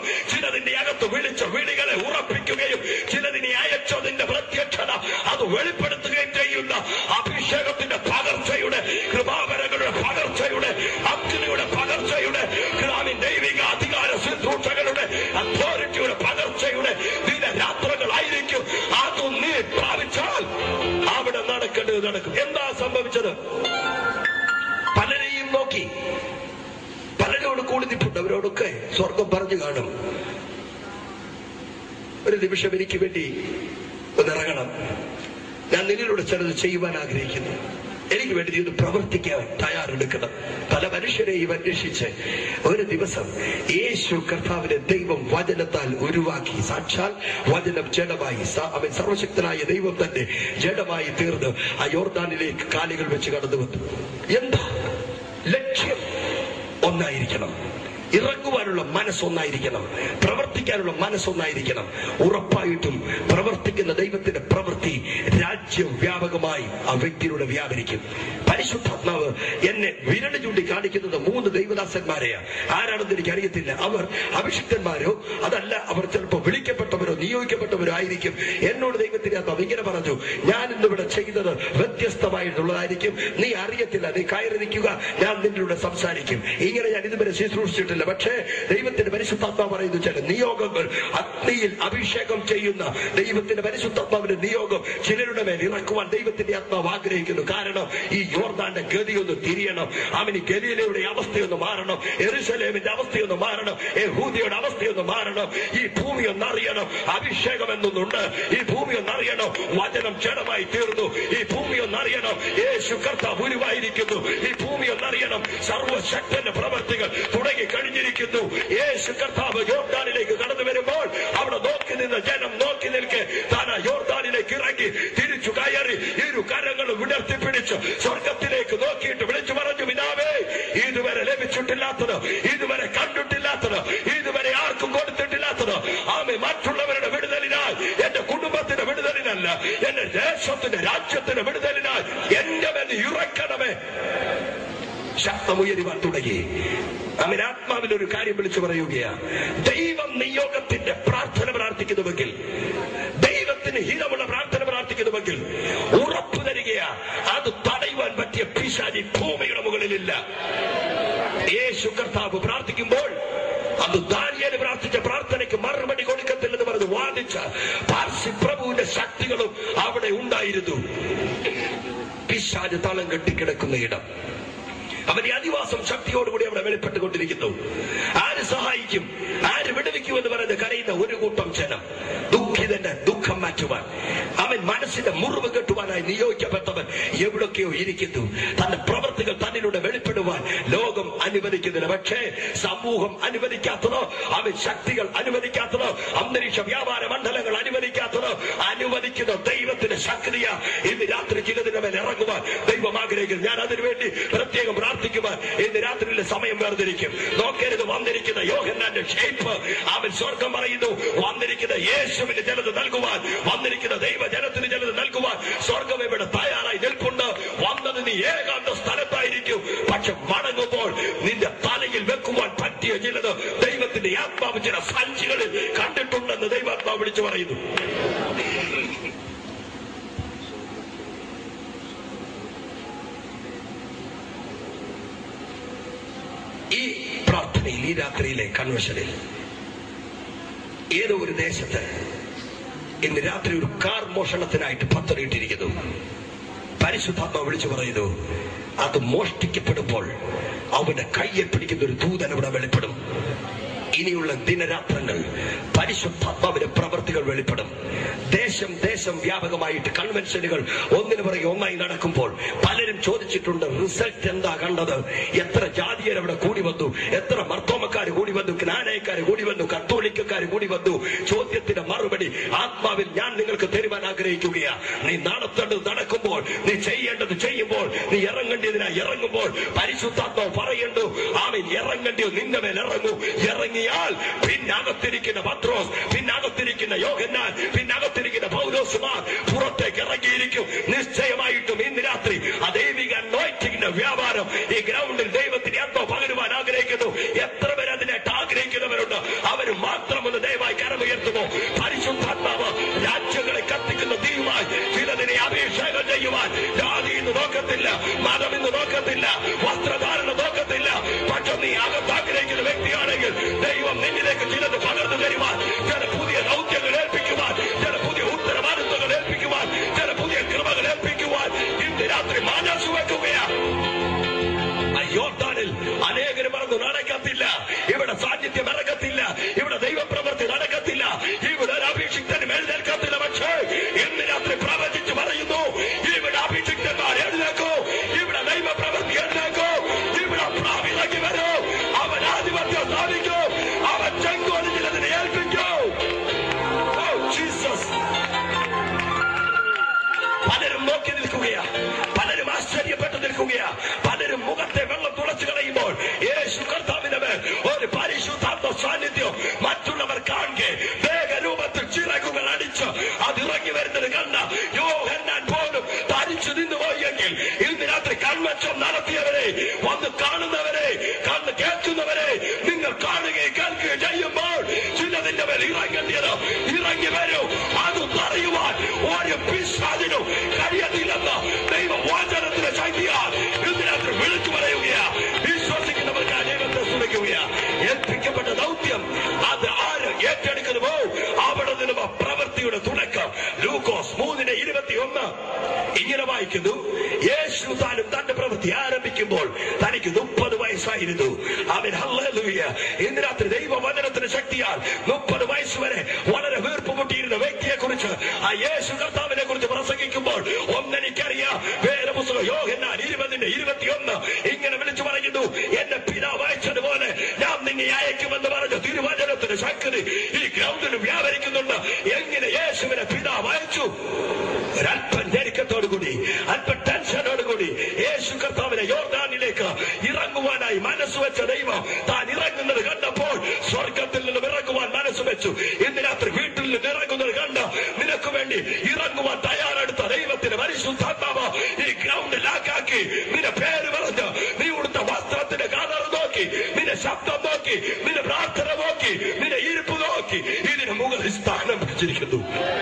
ചിലതിന്റെ അകത്ത് വിളിച്ച വിളികളെ ഉറപ്പിക്കുകയും ചിലതിനെ അയച്ചതിന്റെ പ്രത്യക്ഷത അത് വെളിപ്പെടുത്തുകയും ചെയ്യുന്ന അഭിഷേകത്തിന്റെ പകർച്ചയുടെ കൃപാവരങ്ങളുടെ പകർച്ചയുടെ അഗ്നിയുടെ പകർച്ചയുടെ ഗ്രാമീൺ ദൈവിക അധികാര ശുശ്രൂഷകളുടെ അതോറിറ്റിയുടെ പകർച്ചയുടെ ദിനരാത്രങ്ങളായിരിക്കും അത് നീ പ്രാപിച്ചാൽ അവിടെ നടക്കേണ്ടത് നടക്കും എന്താ സംഭവിച്ചത് പലരെയും നോക്കി പലരോട് കൂടി നിൽപ്പുണ്ട് അവരോടൊക്കെ സ്വർഗം പറഞ്ഞു കാണും ഒരു നിമിഷം എനിക്ക് വേണ്ടി ഒന്നിറങ്ങണം ഞാൻ നിന്നിലൂടെ ചിലത് ചെയ്യുവാൻ ആഗ്രഹിക്കുന്നു എനിക്ക് വേണ്ടി നീ ഇത് പ്രവർത്തിക്കാൻ തയ്യാറെടുക്കണം പല മനുഷ്യരെയും അന്വേഷിച്ച് ഒരു ദിവസം യേശു കർത്താവിനെ ദൈവം വചനത്താൽ ഉരുവാക്കി സാക്ഷാൽ വചനം ജഡമായി സ- അവൻ സർവശക്തനായ ദൈവം തന്നെ ജഡമായി തീർന്ന് ആ യോർദാനിലേക്ക് കാലുകൾ വെച്ച് കടന്നു വന്നു എന്താ ലക്ഷ്യം ഒന്നായിരിക്കണം ഇറങ്ങുവാനുള്ള മനസ്സൊന്നായിരിക്കണം പ്രവർത്തിക്കാനുള്ള മനസ്സൊന്നായിരിക്കണം ഉറപ്പായിട്ടും പ്രവർത്തിക്കുന്ന ദൈവത്തിന്റെ പ്രവൃത്തി രാജ്യവ്യാപകമായി ആ വ്യക്തിയിലൂടെ വ്യാപരിക്കും പരിശുദ്ധാത്മാവ് എന്നെ വിരൽ ചൂണ്ടി കാണിക്കുന്നത് മൂന്ന് ദൈവദാസന്മാരെയാണ് ആരാണെന്ന് എനിക്ക് അറിയത്തില്ല അവർ അഭിഷിക്തന്മാരോ അതല്ല അവർ ചിലപ്പോൾ വിളിക്കപ്പെട്ടവരോ നിയോഗിക്കപ്പെട്ടവരോ ആയിരിക്കും എന്നോട് ദൈവത്തിന്റെ ആത്മാവ് ഇങ്ങനെ പറഞ്ഞു ഞാൻ ഇന്നിവിടെ ചെയ്തത് വ്യത്യസ്തമായിട്ടുള്ളതായിരിക്കും നീ അറിയത്തില്ല നീ കയറി നിൽക്കുക ഞാൻ നിന്നിലൂടെ സംസാരിക്കും ഇങ്ങനെ ഞാൻ ഇതുവരെ ശുശ്രൂഷിച്ചിട്ടില്ല പക്ഷേ ദൈവത്തിന്റെ പരിശുദ്ധാത്മാവ് പറയുന്നു ചില നിയോഗങ്ങൾ അഗ്നിയിൽ അഭിഷേകം ചെയ്യുന്ന ദൈവത്തിന്റെ പരിശുദ്ധാത്മാവിന്റെ നിയോഗം ചിലരുടെ മേൽ ഇറക്കുവാൻ ദൈവത്തിന്റെ ആത്മാവ് ആഗ്രഹിക്കുന്നു കാരണം ഈ യോർദാന്റെ ഗതിയൊന്ന് തിരിയണം അവന് ഗലീലയുടെ അവസ്ഥയൊന്ന് മാറണം എറുസലേമിന്റെ അവസ്ഥയൊന്ന് മാറണം യഹൂദിയുടെ അവസ്ഥയൊന്ന് മാറണം ഈ ഭൂമി ഒന്നറിയണം അഭിഷേകം എന്നൊന്നുണ്ട് ഈ ഭൂമി ഒന്നറിയണം വചനം ജഡമായി തീർന്നു ഈ ഭൂമി ഒന്നറിയണം യേശു കർത്താവ് ഉരുവായിരിക്കുന്നു ഈ ഭൂമി ഒന്നറിയണം സർവശക്തന്റെ പ്രവർത്തികൾ തുടങ്ങി കഴിഞ്ഞിരിക്കുന്നു യേശു കർത്താവ് യോർദാനിലേക്ക് കടന്നു വരുമ്പോൾ അവിടെ നോക്കി നിന്ന ജനം നോക്കി നിൽക്കെ താൻ ആ യോർദാനിലേക്ക് ഇറങ്ങി തിരിച്ചു കയറി ഇരു കരങ്ങളും വിടർത്തിപ്പിടിച്ച് സ്വർഗത്തിലേക്ക് നോക്കിയിട്ട് വിളിച്ചു പറഞ്ഞു പിതാവേ ഇതുവരെ ലഭിച്ചിട്ടില്ലാത്തത് ഇതുവരെ കണ്ടിട്ടില്ലാത്തത് ഇതുവരെ ആർക്കും കൊടുത്തിട്ടില്ലാത്തത് ആമെ മറ്റുള്ളവരുടെ വിടുതലിനായി എന്റെ കുടുംബത്തിന്റെ വിടുതലിനല്ല എന്റെ ദേശത്തിന്റെ രാജ്യത്തിന്റെ വിടുതലിനായി എന്റെ മേൽ ഇറക്കണമേ ശബ്ദമുയരുവാൻ തുടങ്ങി അവൻ ആത്മാവിൽ ഒരു കാര്യം വിളിച്ചു പറയുകയാണ് ദൈവം നിയോഗത്തിന്റെ പ്രാർത്ഥന പ്രാർത്ഥിക്കുന്നുവെങ്കിൽ ദൈവത്തിന് ഹിതമുള്ള പ്രാർത്ഥന പ്രാർത്ഥിക്കുന്നുവെങ്കിൽ ഉറപ്പു തരികയാ അത് തടയുവാൻ പറ്റിയ പിശാചി ഭൂമിയുടെ മുകളിലില്ല യേശു കർത്താവ് പ്രാർത്ഥിക്കുമ്പോൾ അത് ദാനിയേല് പ്രാർത്ഥിച്ച പ്രാർത്ഥനയ്ക്ക് മറുപടി കൊടുക്കത്തില്ലെന്ന് പറഞ്ഞ് വാദിച്ച പാർസി പ്രഭുവിന്റെ ശക്തികളും അവിടെ ഉണ്ടായിരുന്നു പിശാജ് തളം കെട്ടിക്കിടക്കുന്ന ഇടം അവന്റെ അധിവാസം ശക്തിയോടുകൂടി അവിടെ വെളിപ്പെട്ടുകൊണ്ടിരിക്കുന്നു ആര് സഹായിക്കും ആര് വിടുവിക്കും എന്ന് പറയുന്നത് കരയുന്ന ഒരു കൂട്ടം ജനം ദുഃഖിതന്റെ ദുഃഖം മാറ്റുവാൻ അവൻ മനസ്സിന്റെ മുറിവ് കെട്ടുവാനായി നിയോഗിക്കപ്പെട്ടവൻ എവിടൊക്കെയോ ഇരിക്കുന്നു തന്റെ പ്രവൃത്തികൾ തന്നിലൂടെ വെളിപ്പെടുവാൻ ലോകം അനുവദിക്കുന്നില്ല പക്ഷേ സമൂഹം അനുവദിക്കാത്തതോ അവൻ ശക്തികൾ അനുവദിക്കാത്തതോ അന്തരീക്ഷ വ്യാപാര മണ്ഡലങ്ങൾ അനുവദിക്കാത്തതോ അനുവദിക്കുന്ന ദൈവത്തിന്റെ ശക്തിയ ഇന്ന് രാത്രി ചിലതിന്റെ മേൽ ഇറങ്ങുവാൻ ദൈവം ആഗ്രഹിക്കുന്നു ഞാൻ അതിനുവേണ്ടി പ്രത്യേകം പ്രാർത്ഥിക്കുവാൻ ഇന്ന് രാത്രിയിലെ സമയം വേർതിരിക്കും നോക്കരുത് വന്നിരിക്കുന്ന യോഹന്നാന്റെ ഷേപ്പ് അവൻ സ്വർഗം പറയുന്നു വന്നിരിക്കുന്ന യേശുവിന് ജലത് നൽകുവാൻ വന്നിരിക്കുന്ന ദൈവജനത്തിന് ജലത് നൽകുവാൻ സ്വർഗം ഇവിടെ തയ്യാറായി നിൽപ്പുണ്ട് വന്നത് നീ ഏകാന്ത സ്ഥലത്തായിരിക്കും പക്ഷെ മടങ്ങുമ്പോൾ നിന്റെ തലയിൽ വെക്കുവാൻ പറ്റിയ ചിലത് ദൈവത്തിന്റെ ആത്മാവ് ചില സഞ്ചികളിൽ കണ്ടിട്ടുണ്ടെന്ന് ദൈവാത്മാവ് വിളിച്ചു പറയുന്നു ഈ പ്രാർത്ഥനയിൽ ഈ രാത്രിയിലെ കൺവെൻഷനിൽ ഏതോ ഒരു ദേശത്ത് ഇന്ന് രാത്രി ഒരു കാർ മോഷണത്തിനായിട്ട് പദ്ധതിയിട്ടിരിക്കുന്നു പരിശുദ്ധാത്മ വിളിച്ചു പറയുന്നു അത് മോഷ്ടിക്കപ്പെടുമ്പോൾ അവന്റെ കയ്യെ പിടിക്കുന്ന ഒരു ദൂതൻ അവിടെ വെളിപ്പെടും ഇനിയുള്ള ദിനരാത്രങ്ങൾ പരിശുദ്ധാത്മാവിന്റെ പ്രവർത്തികൾ വെളിപ്പെടും ദേശം ദേശം വ്യാപകമായിട്ട് കൺവെൻഷനുകൾ ഒന്നിനു പുറകെ ഒന്നായി നടക്കുമ്പോൾ പലരും ചോദിച്ചിട്ടുണ്ട് റിസൾട്ട് എന്താ കണ്ടത് എത്ര ജാതിയർ അവിടെ കൂടി വന്നു എത്ര മർത്തോമക്കാർ കൂടി വന്നു ജ്ഞാനയക്കാർ കൂടി വന്നു കത്തോലിക്കക്കാർ കൂടി വന്നു ചോദ്യത്തിന്റെ മറുപടി ആത്മാവിൽ ഞാൻ നിങ്ങൾക്ക് തരുവാൻ ആഗ്രഹിക്കുകയാ നീ നടത്തേണ്ടത് നടക്കുമ്പോൾ നീ ചെയ്യേണ്ടത് ചെയ്യുമ്പോൾ നീ ഇറങ്ങേണ്ടതിനായി ഇറങ്ങുമ്പോൾ പരിശുദ്ധാത്മാവ് പറയണ്ടു ആമൻ ഇറങ്ങേണ്ടിയോ നിന്റെ മേൽ ഇറങ്ങൂ ഇറങ്ങിയാൽ പിന്നകത്തിരിക്കുന്ന പത്രോസ് പിന്നകത്തിരിക്കുന്ന യോഹന്നാൻ പിന്നകത്തിരിക്കുന്ന പൗലോസുമാർ പുറത്തേക്ക് ഇറങ്ങിയിരിക്കും നിശ്ചയമായിട്ടും ഇന്ന് രാത്രി ആ ദൈവിക നോയിറ്റിന്റെ വ്യാപാരം ഈ ഗ്രൗണ്ടിൽ ദൈവത്തിന് എന്തോ പകരുവാൻ ആഗ്രഹിക്കുന്നു എത്ര പേര് അതിനായിട്ട് ആഗ്രഹിക്കുന്നവരുണ്ട് അവരും മതം ഇന്ന് നോക്കത്തില്ല വസ്ത്രധാരണ നോക്കത്തില്ല പക്ഷെ നീ അകത്ത് ആഗ്രഹിക്കുന്ന വ്യക്തിയാണെങ്കിൽ ദൈവം നിന്നിലേക്ക് ചിലത് പകർന്നു തരുവാൻ ചില പുതിയ ദൗത്യങ്ങൾ ഏൽപ്പിക്കുവാൻ ചില പുതിയ ഉത്തരവാദിത്വങ്ങൾ ഏൽപ്പിക്കുവാൻ ചില പുതിയ കൃപകൾ ഏൽപ്പിക്കുവാൻ ഇന്ന് രാത്രി മനസ്സ് വെക്കുകയാ അയ്യോട്ടാനിൽ അനേകര് മറന്നു നടക്കത്തില്ല ഇവിടെ സാന്നിധ്യം ഇറക്കത്തില്ല ഇവിടെ ദൈവപ്രവൃത്തി നടക്കത്തില്ല ഇവിടെ ഒരു അഭിഷിക്തനും എഴുന്നേൽക്കത്തില്ല പക്ഷേ ഇന്ന് രാത്രി പ്രവചിച്ച് പറയുന്നു ഇവിടെ അഭിഷിക്തന്മാർ എഴുന്നേക്കോ ഇവിടെ ദൈവപ്രവൃത്തി എഴുന്നേക്കോ ഇവിടെ പ്രാവിളക്കി വരൂ അവൻ ആധിപത്യം സ്ഥാപിക്കൂ അവൻ ചെങ്കോലിൽ അതിനെ ഏൽപ്പിക്കൂ Oh, Jesus. പലരും നോക്കി നിൽക്കുകയാ പലരും ആശ്ചര്യപ്പെട്ട് നിൽക്കുകയാ പലരും മുഖത്തെ വെള്ളം തുളച്ചു കളയുമ്പോൾ യേശു കർത്താവിന്റെ മേൽ ഒരു പരിശുദ്ധാത്മ സാന്നിധ്യം മറ്റുള്ളവർ കാണുക വേഗരൂപത്തിൽ ചിറകുകൾ അടിച്ച് അത് ഇറങ്ങി വരുന്നത് കണ്ട യോ എന്നാൻ പോലും തരിച്ചു നിന്നു പോയെങ്കിൽ ഇന്ന് രാത്രി കൺവെൻഷൻ നടത്തിയവരെ വന്ന് കാണുന്നവരെ കണ്ണ് കേൾക്കുന്നവരെ നിങ്ങൾ കാണുകയും കേൾക്കുകയും ചെയ്യുമ്പോൾ ചിലതിന്റെ മേൽ ഇറങ്ങേണ്ടത് ഇറങ്ങി വരും അത് പറയുവാൻ ഒരു പിശാചിനും കഴിയത്തില്ലെന്ന് ദൈവവാചനത്തിന്റെ ശക്തിയാൽ ഇതിനകത്ത് വിളിച്ചു പറയുകയാ വിശ്വസിക്കുന്നവർക്ക് ആ ദൈവത്തെ സ്തുതിക്കുകയാ ഏൽപ്പിക്കപ്പെട്ട ദൗത്യം അത് ആര് ഏറ്റെടുക്കുന്നുവോ അവിടെ നിന്നും ആ പ്രവൃത്തിയുടെ തുടക്കം ലൂക്കോസ് മൂന്നിന് ഇരുപത്തിയൊന്ന് ഇങ്ങനെ വായിക്കുന്നു യേശു താനും തന്റെ പ്രവൃത്തി ആരംഭിക്കുമ്പോൾ തനിക്ക് മുപ്പത് വയസ്സായിരുന്നു അവൻ ഹല്ലേലൂയ ഇന്ന് രാത്രി ദൈവവചനത്തിന്റെ ശക്തിയാൽ മുപ്പത് വയസ്സ് വരെ വളരെ വീർപ്പുമുട്ടിയിരുന്ന വ്യക്തിയെ കുറിച്ച് ആ യേശു കർത്താവിനെ കുറിച്ച് പ്രസംഗിക്കുമ്പോൾ ഒന്നെനിക്കറിയാം വേറെ പുസ്തകം യോഹന്നാൻ ഇരുപതിന്റെ ഇരുപത്തിയൊന്ന് ഇങ്ങനെ വിളിച്ചു പറയുന്നു എന്റെ പിതാവ് അയച്ചതുപോലെ ഞാൻ നിന്നെ അയക്കുമെന്ന് പറഞ്ഞ തിരുവചനത്തിന്റെ ശക്തി ഈ ഗ്രൗണ്ടിൽ വ്യാപരിക്കുന്നുണ്ട് എങ്ങനെ യേശുവിനെ പിതാവ് അയച്ചു ഒരല്പം ഞെരുക്കത്തോടുകൂടി അല്പം ടെൻഷനോടുകൂടി യേശു കർത്താവിനെ യോർദാനിലേക്ക് ഇറങ്ങുവാനായി മനസ്സ് വെച്ച ദൈവം താൻ ഇറങ്ങുന്നത് കണ്ടപ്പോൾ സ്വർഗത്തിൽ നിന്നും ഇറങ്ങുവാൻ മനസ്സ് വെച്ചു ഇന്ന് രാത്രി വീട്ടിൽ നിന്ന് ഇറങ്ങുന്നത് കണ്ട് നിനക്ക് വേണ്ടി ഇറങ്ങുവാൻ തയ്യാറെടുത്ത ദൈവത്തിന് പരിശുദ്ധാത്മാവ് ഈ ഗ്രൗണ്ടിലാക്കാക്കി നിന്റെ പേര് പറഞ്ഞ് നീ ഉടുത്ത വസ്ത്രത്തിന്റെ കളർ നോക്കി നിന്റെ ശബ്ദം നോക്കി നിന്റെ പ്രാർത്ഥന നോക്കി നിന്റെ ഇരിപ്പ് നോക്കി ഇതിന് മുകളിൽ സ്ഥാനം പിടിച്ചിരിക്കുന്നു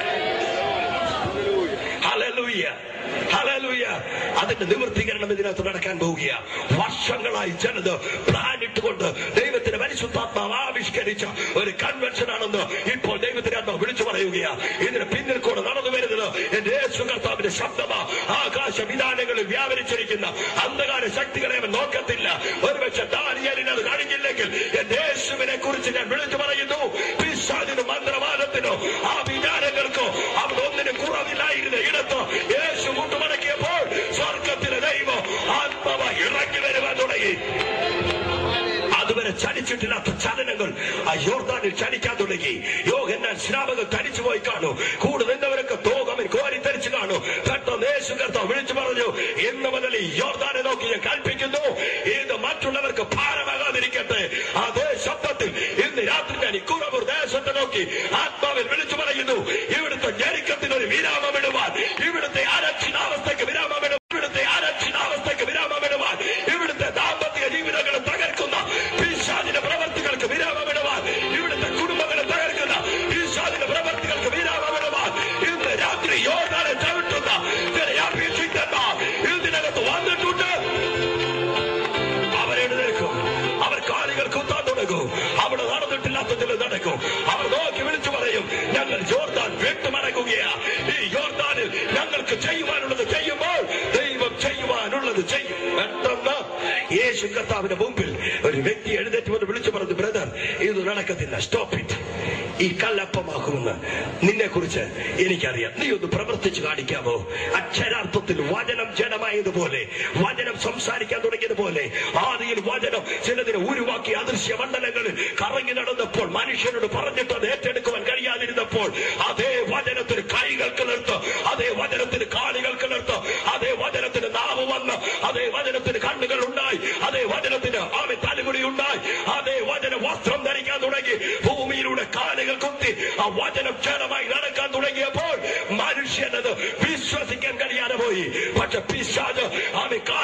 ഹല്ലേലൂയ ഹല്ലേലൂയ അതിന്റെ നിവൃത്തീകരണം ഇതിനകത്ത് നടക്കാൻ പോവുക വർഷങ്ങളായി ജനത് പ്ലാൻ ഇട്ടുകൊണ്ട് ദൈവത്തിന്റെ പരിശുദ്ധാത്മാവ് ആവിഷ്കരിച്ച ഒരു കൺവെൻഷൻ ആണെന്ന് ഇപ്പോൾ ദൈവത്തിന്റെ ആത്മാവ് വിളിച്ചു പറയുകയാ ഇതിന് പിന്നിൽ കൂടെ നടന്നു വരുന്നത് എന്റെ യേശു കർത്താവിന്റെ ശബ്ദമാ ആകാശ വിധാനങ്ങളിൽ വ്യാപരിച്ചിരിക്കുന്ന അന്ധകാര ശക്തികളെ അവൻ നോക്കത്തില്ല ഒരുപക്ഷെ ദാനിയലിന് അത് കഴിഞ്ഞില്ലെങ്കിൽ എന്റെ യേശുവിനെ കുറിച്ച് ഞാൻ വിളിച്ചു പറയുന്നു പിശാചിനും മന്ത്രവാദത്തിനോ ആ വിചാരങ്ങൾക്കോ അവിടെ ഒന്നിനും കുറവില്ലായിരുന്ന ഇടത്ത് യേശു മുട്ടുമടക്കിയപ്പോൾ സ്വർഗത്തിലെ ദൈവം ആത്മാവ ഇറങ്ങി വരുവാൻ തുടങ്ങി അതുവരെ ചലിച്ചിട്ടില്ലാത്ത ചലനങ്ങൾ ആ യോർദാനിൽ ചലിക്കാൻ തുടങ്ങി യോഗന്നാൻ ശ്രാവകൾ തരിച്ചു പോയി കാണൂ കൂടെ നിന്നവരൊക്കെ തോകമൻ കോരിത്തരിച്ചു കാണൂ പെട്ടെന്ന് യേശു കർത്താവ് വിളിച്ചു പറഞ്ഞു ഇന്ന് മുതൽ ഈ യോർദാനെ നോക്കി ഞാൻ കൽപ്പിക്കുന്നു ഇത് മറ്റുള്ളവർക്ക് ഭാരമാകാതിരിക്കട്ടെ അതേ ശബ്ദത്തിൽ ഇന്ന് രാത്രി ഞാൻ ഇക്കുറവൂർ ദേശത്തെ നോക്കി ആത്മാവിൽ വിളിച്ചു പറയുന്നു ഇവിടുത്തെ ഞെരുക്കത്തിന് ഒരു വിരാമമിടുവാൻ ഇവിടുത്തെ അരക്ഷിതാവസ്ഥയ്ക്ക് വിരാമമിടുവാൻ ഇവിടുത്തെ അരക്ഷിതാവസ്ഥയ്ക്ക് വിരാമമിടുവാൻ ഇവിടുത്തെ ദാമ്പത്യ ജീവിതങ്ങളെ തകർക്കുന്ന പിശാചിന്റെ പ്രവർത്തികൾക്ക് വിരാമമിടുവാൻ ഇവിടുത്തെ കുടുംബങ്ങളെ തകർക്കുന്ന പിശാചിന്റെ പ്രവർത്തികൾക്ക് വിരാമമിടുവാൻ ഇന്ന് രാത്രി യോഗ്യനെ ചവിട്ടുന്ന ചില അപേക്ഷിക്കന്മാർ ഇതിനകത്ത് വന്നിട്ടുണ്ട് അവരെഴുന്നേൽക്കും അവർ കാലുകൾ കുത്താൻ തുടങ്ങും അവിടെ നടന്നിട്ടില്ലാത്ത ചില നടക്കും അവർ നോക്കി വിളിച്ചു പറയും ഞങ്ങൾ ജോർദാൻ വിട്ടുമടങ്ങുകയാ ഈ യോർദാനിൽ ഞങ്ങൾക്ക് ചെയ്യുവാനുള്ളത് ചെയ്യുമ്പോൾ ദൈവം ചെയ്യുവാനുള്ളത് ചെയ്യും പെട്ടെന്ന് യേശു കർത്താവിന്റെ മുമ്പിൽ ഒരു വ്യക്തി എഴുന്നേറ്റ് വന്ന് വിളിച്ചു പറഞ്ഞു ബ്രദർ ഇത് നടക്കത്തില്ല സ്റ്റോപ്പ് ഇറ്റ് ഈ കല്ലപ്പമാക്കുമെന്ന് നിന്നെ കുറിച്ച് എനിക്കറിയാം നീ ഒന്ന് പ്രവർത്തിച്ചു കാണിക്കാമോ അക്ഷരാർത്ഥത്തിൽ വചനം ജനമായതുപോലെ വചനം സംസാരിക്കാൻ തുടങ്ങിയതുപോലെ ആദിയിൽ വചനം ചിലതിനെ ഉരുവാക്കി അദൃശ്യ മണ്ഡലങ്ങളിൽ കറങ്ങി നടന്നപ്പോൾ മനുഷ്യനോട് പറഞ്ഞിട്ട് അത് ഏറ്റെടുക്കുവാൻ കഴിയാതിരുന്നപ്പോൾ അതേ വചനത്തിന് കൈകൾ കിളർത്ത് അതേ വചനത്തിന് കാലുകൾ കിളർത്ത് അതേ വചനത്തിന് നാവ് വന്ന് അതേ വചനത്തിന് കണ്ണുകൾ ഉണ്ടായി അതേ വചനത്തിന് ആമെ തലമുടി ഉണ്ടായി അതേ വചന വസ്ത്രം ധരിക്കാൻ തുടങ്ങി ഭൂമിയിലൂടെ കാലുകൾ കുത്തി ആ വചനം ക്ഷണമായി നടക്കാൻ തുടങ്ങിയപ്പോൾ മനുഷ്യനത് വിശ്വസിക്കാൻ കഴിയാതെ പോയി പക്ഷെ പിശാജ് ആമെ